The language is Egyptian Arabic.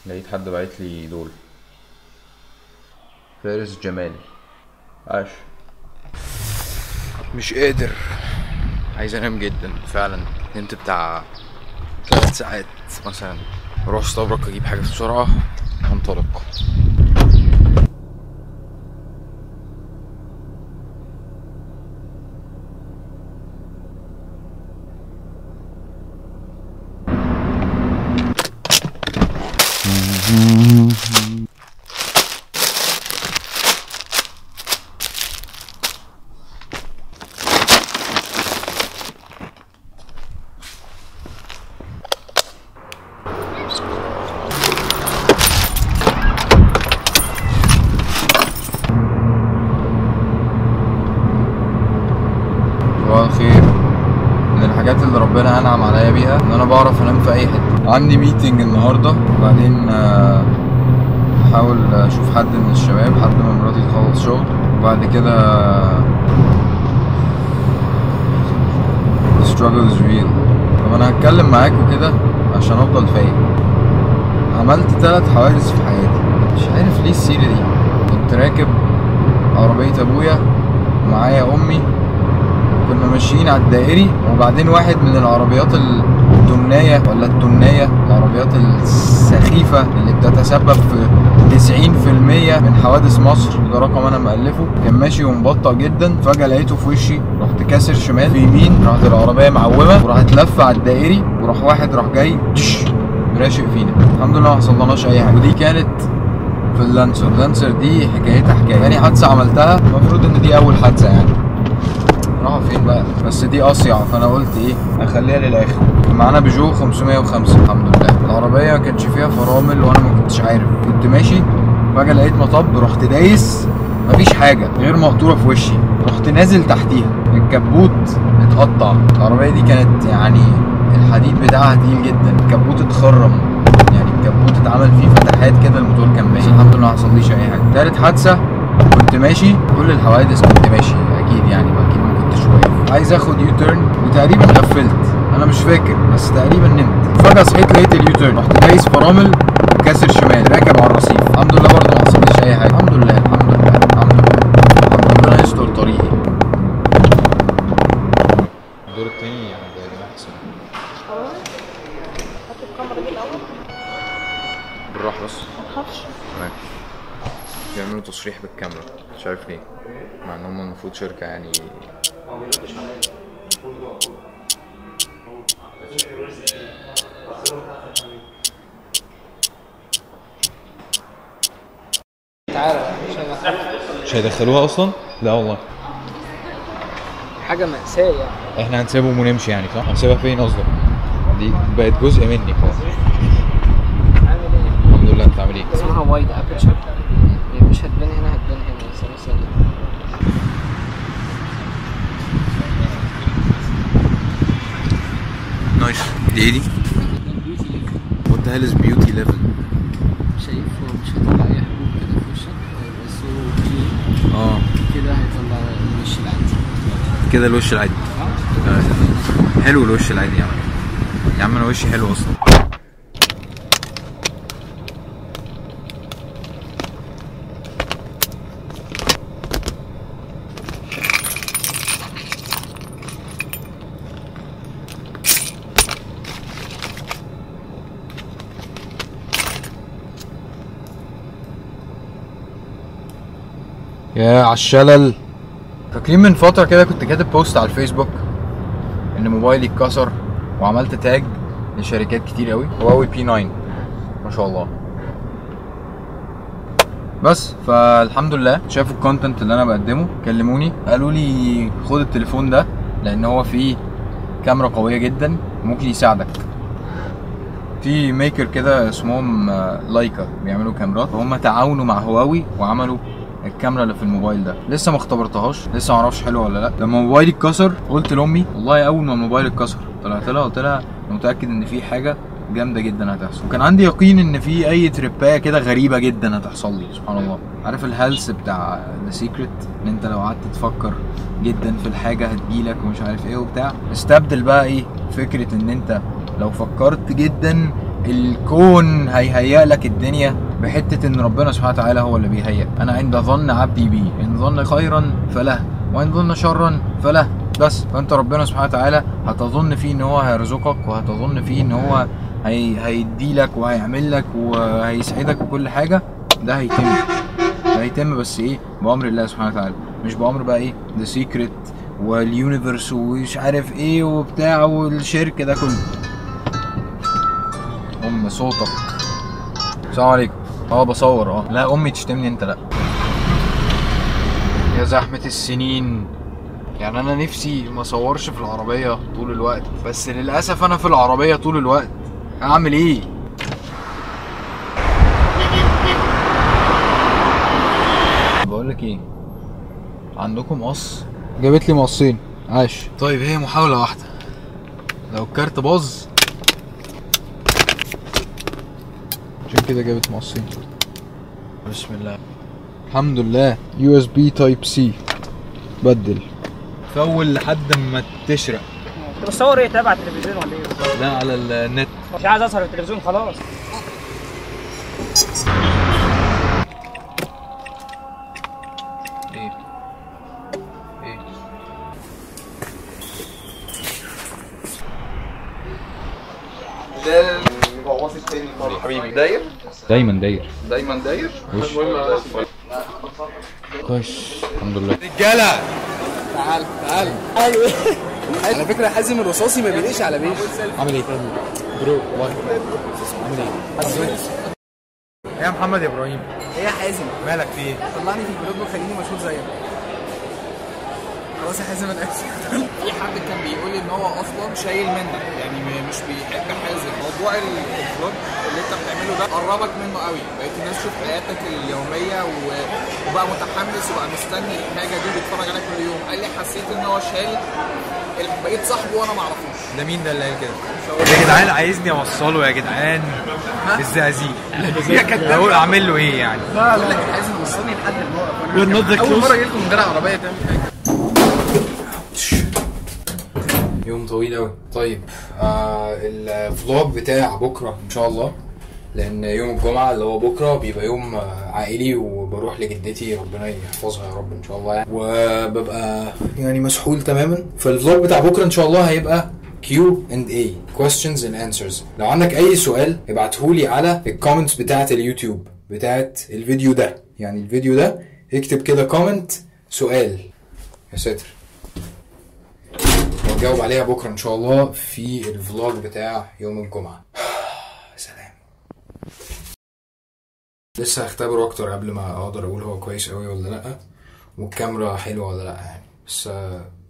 لقيت حد بعت لي دول فارس جمال عاش مش قادر عايز انام جدا فعلا نمت بتاع ثلاث ساعات مثلا اروح استبرق اجيب حاجه بسرعه وانطلق صباح الخير من الحاجات اللي ربنا انعم عليا بيها ان انا بعرف انام في اي حته عندي ميتنج النهارده وبعدين آه، احاول اشوف حد من الشباب حد من مراتي تخلص شغل وبعد كده the struggle is real طب انا هتكلم معاكم كده عشان افضل فايق عملت ثلاث حوادث في حياتي مش عارف ليه السيرة دي كنت راكب عربية ابويا ومعايا امي كنا ماشيين على الدائري وبعدين واحد من العربيات التمناية ولا التمناية العربيات السخيفة اللي بتتسبب في 90% من حوادث مصر وده رقم انا مألفه كان ماشي ومبطأ جدا فجأة لقيته في وشي رحت كاسر شمال في يمين راحت العربية معومة وراحت لفة على الدائري وراح واحد راح جاي تش، راشق فينا الحمد لله ما حصلناش اي حاجة ودي كانت في اللانسر اللانسر دي حكايتها حكاية تاني حادثة عملتها المفروض ان دي اول حادثة يعني راحوا فين بقى بس دي اصيع فانا قلت ايه اخليها للاخر كان معانا بيجو 505 الحمد لله العربيه ما كانش فيها فرامل وانا ما كنتش عارف كنت ماشي فجاه لقيت مطب رحت دايس مفيش حاجه غير مقطوره في وشي رحت نازل تحتيها الكبوت اتقطع العربيه دي كانت يعني الحديد بتاعها تقيل جدا الكبوت اتخرم يعني الكبوت اتعمل فيه فتحات كده الموتور كان ماشي الحمد لله ما حصليش اي حاجه تالت حادثه كنت ماشي كل الحوادث كنت ماشي اكيد يعني ما اكيد ما كنتش واقف عايز اخد يو تيرن وتقريبا غفلت انا مش فاكر بس تقريبا نمت فجاه صحيت لقيت اليو تيرن رحت دايس فرامل وكاسر شمال راكب على الرصيف الحمد لله برضه ما حصليش اي حاجه الحمد لله الحمد لله الحمد لله ربنا يستر طريقي الدور التاني عند جماعه حسن هات الكاميرا دي الاول بالراحه بس ما تخافش تمام بيعملوا تصريح بالكاميرا مش عارف ليه مع ان هم المفروض شركة يعني تعالى مش هنخاف مش هيدخلوها اصلا؟ لا والله حاجة مأساة يعني احنا هنسيبهم ونمشي يعني صح؟ هنسيبها فين قصدك؟ دي بقت جزء مني خلاص عامل ايه؟ الحمد لله انت عامل ايه؟ اسمها وايد ابيتشر هي مش هتبان هنا هتبان هنا بس انا ثانية نايس دي ايه دي؟ What the hell is beauty level؟ شايف هو مش هيطلع اي حبوب كده في وشك هيبقى سو كلين اه كده هيطلع الوش العادي كده الوش العادي اه آه. حلو الوش العادي يا عم يا عم انا وشي حلو اصلا يا عالشلل فاكرين من فترة كده كنت كاتب بوست على الفيسبوك ان موبايلي اتكسر وعملت تاج لشركات كتير قوي هواوي بي 9 ما شاء الله بس فالحمد لله شافوا الكونتنت اللي انا بقدمه كلموني قالوا لي خد التليفون ده لان هو فيه كاميرا قوية جدا ممكن يساعدك في ميكر كده اسمهم آه، لايكا بيعملوا كاميرات وهم تعاونوا مع هواوي وعملوا الكاميرا اللي في الموبايل ده لسه ما اختبرتهاش لسه ما اعرفش حلوه ولا لا لما موبايلي اتكسر قلت لامي والله اول ما الموبايل اتكسر طلعت لها قلت لها أنا متاكد ان في حاجه جامده جدا هتحصل وكان عندي يقين ان في اي تريبايه كده غريبه جدا هتحصل لي سبحان الله عارف الهلس بتاع ذا سيكريت ان انت لو قعدت تفكر جدا في الحاجه هتجيلك ومش عارف ايه وبتاع استبدل بقى ايه فكره ان انت لو فكرت جدا الكون هيهيأ لك الدنيا بحته ان ربنا سبحانه وتعالى هو اللي بيهيأ انا عند ظن عبدي بي ان ظن خيرا فله وان ظن شرا فله بس فانت ربنا سبحانه وتعالى هتظن فيه ان هو هيرزقك وهتظن فيه ان هو هي هيدي لك وهيعمل لك وهيسعدك وكل حاجه ده هيتم ده هيتم بس ايه بامر الله سبحانه وتعالى مش بامر بقى ايه ذا سيكريت واليونيفرس ومش عارف ايه وبتاع والشرك ده كله ام صوتك السلام عليكم اه بصور اه لا امي تشتمني انت لا يا زحمة السنين يعني انا نفسي ما اصورش في العربية طول الوقت بس للاسف انا في العربية طول الوقت اعمل ايه بقول لك ايه عندكم قص جابت لي مقصين عاش طيب هي محاولة واحدة لو الكارت باظ عشان كده جابت مقصين بسم الله الحمد لله يو اس بي تايب سي بدل فول لحد ما تشرق انت بتصور ايه تابع التلفزيون ولا ايه؟ لا على النت مش عايز اظهر في التلفزيون خلاص ايه ايه ده الغواص التاني حبيبي داير دايما داير دايما داير وش كويس الحمد لله رجاله تعال تعال على فكره حازم الرصاصي ما بيليش على بيش عامل ايه برو والله عامل ايه يا محمد يا ابراهيم ايه يا حازم مالك في ايه طلعني في البلوج وخليني مشهور زيك خلاص يا حازم انا اسف في حد كان بيقول لي ان هو اصلا شايل منك يعني م- مش بيحب حازم موضوع ال- الفلوج اللي انت بتعمله ده قربك منه قوي بقيت الناس تشوف حياتك اليوميه و- وبقى متحمس وبقى مستني الحاجه دي بيتفرج عليها كل يوم قال لي حسيت ان هو شايل ال- بقيت صاحبه وانا ما اعرفوش ده مين ده اللي قال كده يا جدعان عايزني اوصله يا جدعان الزقازيق اقول اعمل له ايه يعني بقول لك يا حازم وصلني لحد الموقف انا اول مره اجي لكم من غير عربيه تعمل حاجه يوم طويل قوي طيب آه الفلوج بتاع بكره ان شاء الله لان يوم الجمعه اللي هو بكره بيبقى يوم آه، عائلي وبروح لجدتي ربنا يحفظها يا رب ان شاء الله يعني وببقى يعني مسحول تماما فالفلوج بتاع بكره ان شاء الله هيبقى كيو اند اي questions and answers لو عندك اي سؤال ابعتهولي على الكومنتس بتاعه اليوتيوب بتاعه الفيديو ده يعني الفيديو ده اكتب كده كومنت سؤال يا ساتر وهجاوب عليها بكره ان شاء الله في الفلوج بتاع يوم الجمعه سلام لسه هختبره اكتر قبل ما اقدر اقول هو كويس قوي ولا لا والكاميرا حلوه ولا لا يعني بس آه،